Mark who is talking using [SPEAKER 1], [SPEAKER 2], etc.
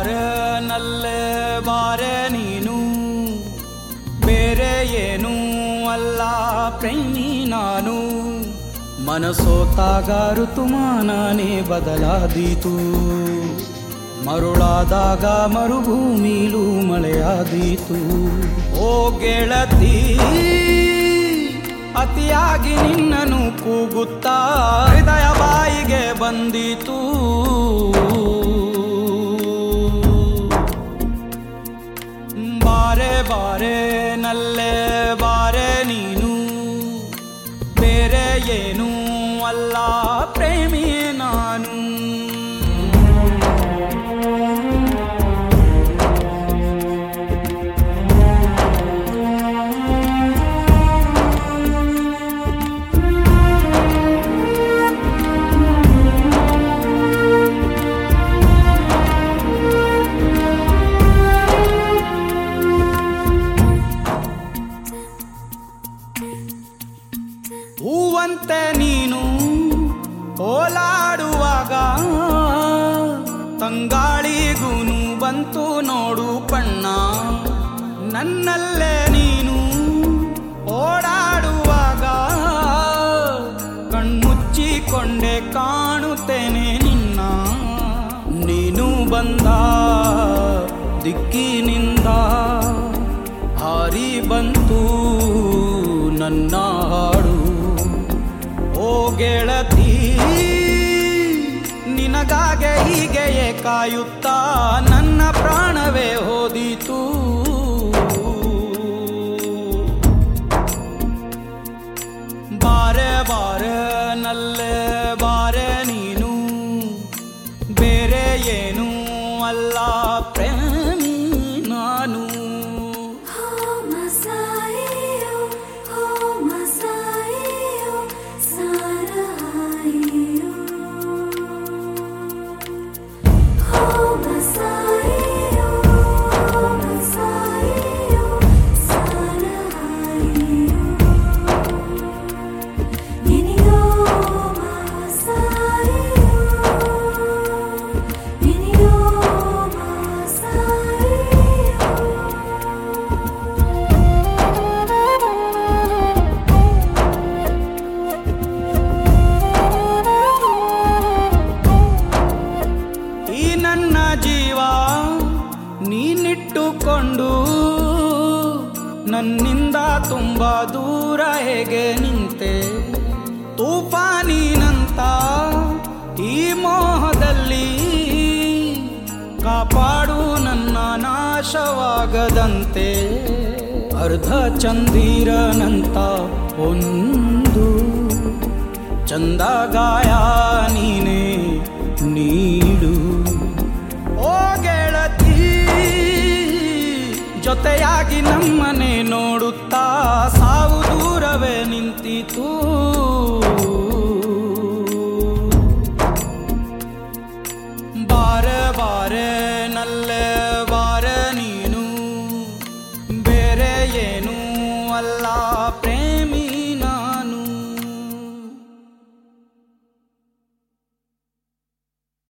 [SPEAKER 1] ಬಾರ ನಲ್ಲೆ ಬಾರೆ ನೀನು ಬೇರೆ ಏನೂ ಅಲ್ಲ ಪ್ರೇಮಿ ನಾನು ಮನಸೋತಾಗ ಋತುಮಾನನೇ ಬದಲಾದೀತು ಮರುಳಾದಾಗ ಮರುಭೂಮಿಲೂ ಮಳೆಯಾದೀತು ಓ ಗೆಳತಿ ಅತಿಯಾಗಿ ನಿನ್ನನು ಕೂಗುತ್ತಾ ಹೃದಯ ಬಾಯಿಗೆ ಬಂದಿತು ಬಾರೆ ಬಾರೆ ನಲ್ಲೆ ಬಾರೆ ನೀನು ಬೇರೆ ಏನೂ ಅಲ್ಲ ಪ್ರೇಮಿ ನಾನು ಹೂವಂತೆ ನೀನು ಓಲಾಡುವಾಗ ತಂಗಾಳಿಗೂನು ಬಂತು ನೋಡು ಬಣ್ಣ ನನ್ನಲ್ಲೇ ನೀನು ಓಡಾಡುವಾಗ ಕಣ್ಮುಚ್ಚಿಕೊಂಡೆ ಕಾಣುತ್ತೇನೆ ನಿನ್ನ ನೀನು ಬಂದ ದಿಕ್ಕಿನಿಂದ ಹಾರಿ ಬಂತು ನನ್ನ ಹಾಡು ಓ ಗೆಳತಿ ನಿನಗಾಗೆ ಹೀಗೆಯೇ ಕಾಯುತ್ತಾ ನನ್ನ ಪ್ರಾಣವೇ ಹೋದಿತು ಬಾರೆ ಬಾರೆ ನಲ್ಲೆ ಬಾರೆ ನೀನು ಬೇರೆ ಏನೂ ಅಲ್ಲ ಪ್ರೇಮಿ ನಾನು
[SPEAKER 2] Oh Masaio, oh Masaio, Saraio. Oh Masaio, oh Masaio, Saraio. Ninio Masaio, Ninio Masaio.
[SPEAKER 1] ಈ ನನ್ನ ಜೀವ ನೀನಿಟ್ಟುಕೊಂಡು ನನ್ನಿಂದ ತುಂಬಾ ದೂರ ಹೇಗೆ ನಿಂತೆ ತೂಫಾನಿನಂತ ಈ ಮೋಹದಲ್ಲಿ ಕಾಪಾಡು ನನ್ನ ನಾಶವಾಗದಂತೆ ಅರ್ಧ ಚಂದಿರನಂತ ಒಂದು ಚಂದ ಗಾಯ ನೀನೇ ನೀಡು ಓ ಗೆಳತಿ ಜೊತೆಯಾಗಿ ನಮ್ಮನೆ ನೋಡುತ್ತಾ ಸಾವು ದೂರವೇ ನಿಂತಿತು ಬಾರೆ ಬಾರೆ ನಲ್ಲೆ ಬಾರೆ ನೀನು ಬೇರೆ ಏನೂ ಅಲ್ಲ ಪ್ರೇಮ